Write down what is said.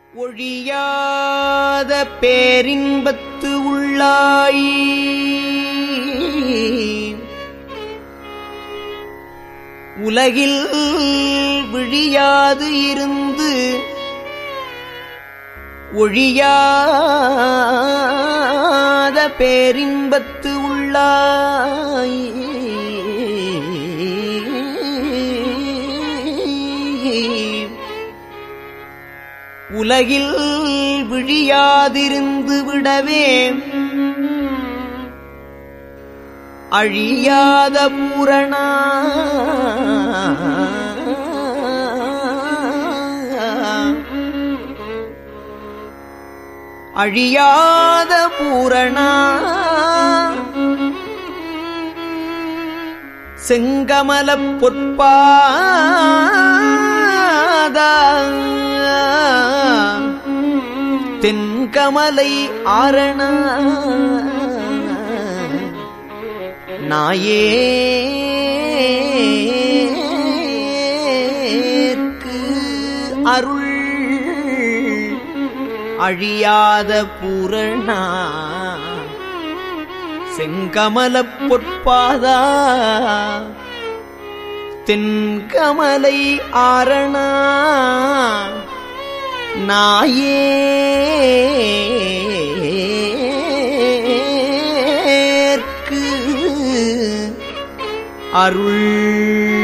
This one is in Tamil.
ஒழியாத பேரின்பத்து உள்ளாய் உலகில் விழியாது இருந்து ஒழியாத பேரின்பத்து உள்ளாய் உலகில் விழியாதிருந்து விடவே அழியாத பூரணா அழியாத பூரணா செங்கமலப் பொற்பாதா தென்கமலை ஆரண நாயேற்கு அருள் அழியாத பூரணா செங்கமலப் பொற்பாதா தென்கமலை ஆரணா நாயேற்கு அருள்